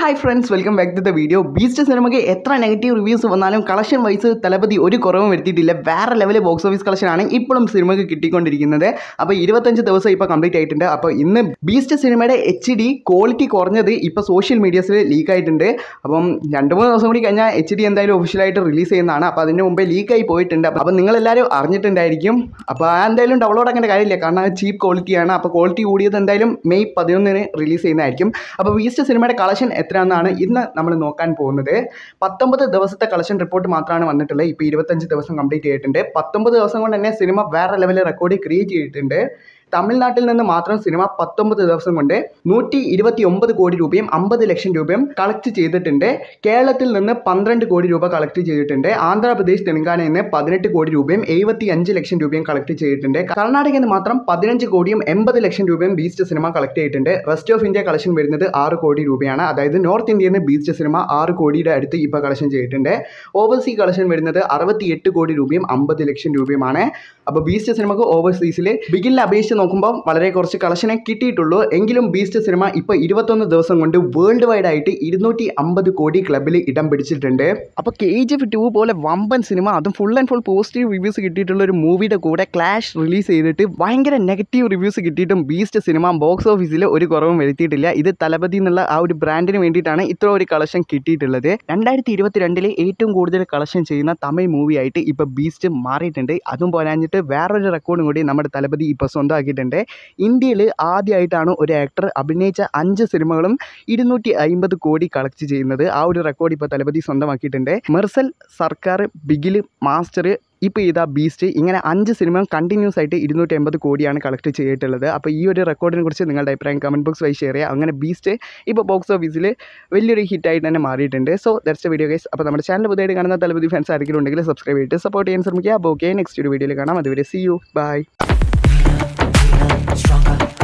hi friends welcome back to the video Beast സിനിമയ്ക്ക് എത്ര negative reviews വന്നാലും കളക്ഷൻ വൈസ് തലപതി ഒരു കുറവും വരുത്തിയിട്ടില്ല വേറെ ലെവൽ ബോക്സ് ഓഫീസ് കളക്ഷൻ ആണ് ഇപ്പോഴും സിനിമയ്ക്ക് കിട്ടിക്കൊണ്ടിരിക്കുന്നത് അപ്പോൾ ഇരുപത്തഞ്ച് ദിവസം ഇപ്പോൾ കംപ്ലീറ്റ് ആയിട്ടുണ്ട് അപ്പോൾ ഇന്ന് ബീസ്റ്റ് സിനിമയുടെ എച്ച് ഡി ക്വാളിറ്റി കുറഞ്ഞത് ഇപ്പോൾ സോഷ്യൽ മീഡിയസിൽ ലീക്ക് ആയിട്ടുണ്ട് അപ്പം രണ്ട് മൂന്ന് ദിവസം കൂടി കഴിഞ്ഞാൽ എച്ച് ഡി എന്തായാലും ഒഫീഷ്യലായിട്ട് റിലീസ് ചെയ്യുന്നതാണ് അപ്പോൾ അതിന് മുമ്പേ ലീക്കായി പോയിട്ടുണ്ട് അപ്പോൾ നിങ്ങളെല്ലാവരും അറിഞ്ഞിട്ടുണ്ടായിരിക്കും അപ്പോൾ ആ എന്തായാലും ഡൗൺലോഡ് ആക്കേണ്ട കാര്യമില്ല കാരണം അത് ചീപ്പ് ക്വാളിറ്റിയാണ് അപ്പോൾ ക്വാളിറ്റി കൂടിയത് എന്തായാലും മെയ് പതിനൊന്നിന് റിലീസ് ചെയ്യുന്നതായിരിക്കും അപ്പോൾ ബീസ്റ്റ് സിനിമയുടെ കളക്ഷൻ എത്രയാണെന്നാണ് ഇന്ന് നമ്മൾ നോക്കാൻ പോകുന്നത് പത്തൊമ്പത് ദിവസത്തെ കളക്ഷൻ റിപ്പോർട്ട് മാത്രമാണ് വന്നിട്ടുള്ളത് ഇപ്പോൾ ഇരുപത്തഞ്ച് ദിവസം കംപ്ലീറ്റ് ചെയ്തിട്ടുണ്ട് പത്തൊമ്പത് ദിവസം കൊണ്ട് തന്നെ സിനിമ വേറെ ലെവലിൽ റെക്കോർഡ് ക്രിയേറ്റ് ചെയ്തിട്ടുണ്ട് തമിഴ്നാട്ടിൽ നിന്ന് മാത്രം സിനിമ പത്തൊമ്പത് ദിവസം കൊണ്ട് നൂറ്റി ഇരുപത്തി ഒമ്പത് കോടി രൂപയും അമ്പത് ലക്ഷം രൂപയും കളക്ട് ചെയ്തിട്ടുണ്ട് കേരളത്തിൽ നിന്ന് പന്ത്രണ്ട് കോടി രൂപ കളക്ട് ചെയ്തിട്ടുണ്ട് ആന്ധ്രാപ്രദേശ് തെലങ്കാനയിൽ നിന്ന് പതിനെട്ട് കോടി രൂപയും എഴുപത്തി അഞ്ച് ലക്ഷം രൂപയും കളക്ട് ചെയ്തിട്ടുണ്ട് കർണാടകയിൽ നിന്ന് മാത്രം പതിനഞ്ച് കോടിയും എൺപത് ലക്ഷം രൂപയും ബീസ്റ്റ് സിനിമ കളക്ട് ചെയ്തിട്ടുണ്ട് റെസ്റ്റ് ഓഫ് ഇന്ത്യ കളക്ഷൻ വരുന്നത് ആറ് കോടി രൂപയാണ് അതായത് നോർത്ത് ഇന്ത്യയിൽ നിന്ന് ബീസ്റ്റ് സിനിമ ആറ് കോടിയുടെ അടുത്ത് ഇപ്പോൾ കളക്ഷൻ ചെയ്തിട്ടുണ്ട് ഓവർസീ കളക്ഷൻ വരുന്നത് അറുപത്തി എട്ട് കോടി രൂപയും അമ്പത് ലക്ഷം രൂപയുമാണ് അപ്പോൾ ബീസ്റ്റ് സിനിമക്ക് ഓവർസീസിൽ ബിഗിലിനെ അപേക്ഷിച്ച് നോക്കുമ്പോൾ വളരെ കുറച്ച് കളക്ഷനെ കിട്ടിയിട്ടുള്ളൂ എങ്കിലും ബീസ്റ്റ് സിനിമ ഇപ്പോൾ ഇരുപത്തൊന്ന് ദിവസം കൊണ്ട് വേൾഡ് വൈഡ് ആയിട്ട് ഇരുന്നൂറ്റി അമ്പത് കോടി ക്ലബിൽ ഇടം പിടിച്ചിട്ടുണ്ട് അപ്പോൾ കെ ജി എഫ് ടു പോലെ വമ്പൻ സിനിമ അതും full and full positive reviews കിട്ടിയിട്ടുള്ള ഒരു മൂവിയുടെ കൂടെ ക്ലാഷ് റിലീസ് ചെയ്തിട്ട് ഭയങ്കര നെഗറ്റീവ് റിവ്യൂസ് കിട്ടിയിട്ടും ബീസ്റ്റ് സിനിമ ബോക്സ് ഓഫീസിൽ ഒരു കുറവും വരുത്തിയിട്ടില്ല ഇത് തലപതി എന്നുള്ള ആ ഒരു ബ്രാൻഡിന് വേണ്ടിയിട്ടാണ് ഇത്ര ഒരു കളക്ഷൻ കിട്ടിയിട്ടുള്ളത് രണ്ടായിരത്തി ഇരുപത്തിരണ്ടിൽ ഏറ്റവും കൂടുതൽ കളക്ഷൻ ചെയ്യുന്ന തമിഴ് മൂവിയായിട്ട് ഇപ്പോൾ ബീസ്റ്റ് മാറിയിട്ടുണ്ട് അതും പോരാഞ്ഞിട്ട് വേറൊരു റെക്കോർഡും കൂടി നമ്മുടെ തലപതി ഇപ്പോൾ സ്വന്തമാക്കിയിട്ടുണ്ട് ഇന്ത്യയിൽ ആദ്യമായിട്ടാണ് ഒരു ആക്ടർ അഭിനയിച്ച അഞ്ച് സിനിമകളും ഇരുന്നൂറ്റി അമ്പത് കോടി കളക്ട് ചെയ്യുന്നത് ആ ഒരു റെക്കോർഡ് ഇപ്പോൾ തലപതി സ്വന്തമാക്കിയിട്ടുണ്ട് മെർസൽ സർക്കാർ ബിഗില് മാസ്റ്റർ ഇപ്പോൾ ഇതാ ബീസ്റ്റ് ഇങ്ങനെ അഞ്ച് സിനിമ കണ്ടിന്യൂസ് ആയിട്ട് ഇരുന്നൂറ്റി എൺപത് കോടിയാണ് കളക്ട് ചെയ്തിട്ടുള്ളത് അപ്പോൾ ഈ ഒരു റെക്കോർഡിനെ കുറിച്ച് നിങ്ങളുടെ അഭിപ്രായം കമൻറ്റ് ബോക്സ് വഴി ഷെയർ ചെയ്യുക അങ്ങനെ ബീസ്റ്റ് ഇപ്പോൾ ബോക്സ് ഓഫീസിൽ വലിയൊരു ഹിറ്റായിട്ട് തന്നെ മാറിയിട്ടുണ്ട് സോ ദർശ വീഡിയോ ഗൈസ് അപ്പോൾ നമ്മുടെ ചാനൽ പുതിയതായിട്ട് കാണുന്ന തലപതി ഫാൻസ് ആരെങ്കിലും ഉണ്ടെങ്കിൽ സബ്സ്ക്രൈബ് ചെയ്തിട്ട് സപ്പോർട്ട് ചെയ്യാൻ ശ്രമിക്കുക അപ്പോൾ ഓക്കെ നെക്സ്റ്റ് ഒരു വീഡിയോയിൽ കാണാം അതുവരെ സി യു ബൈ stronger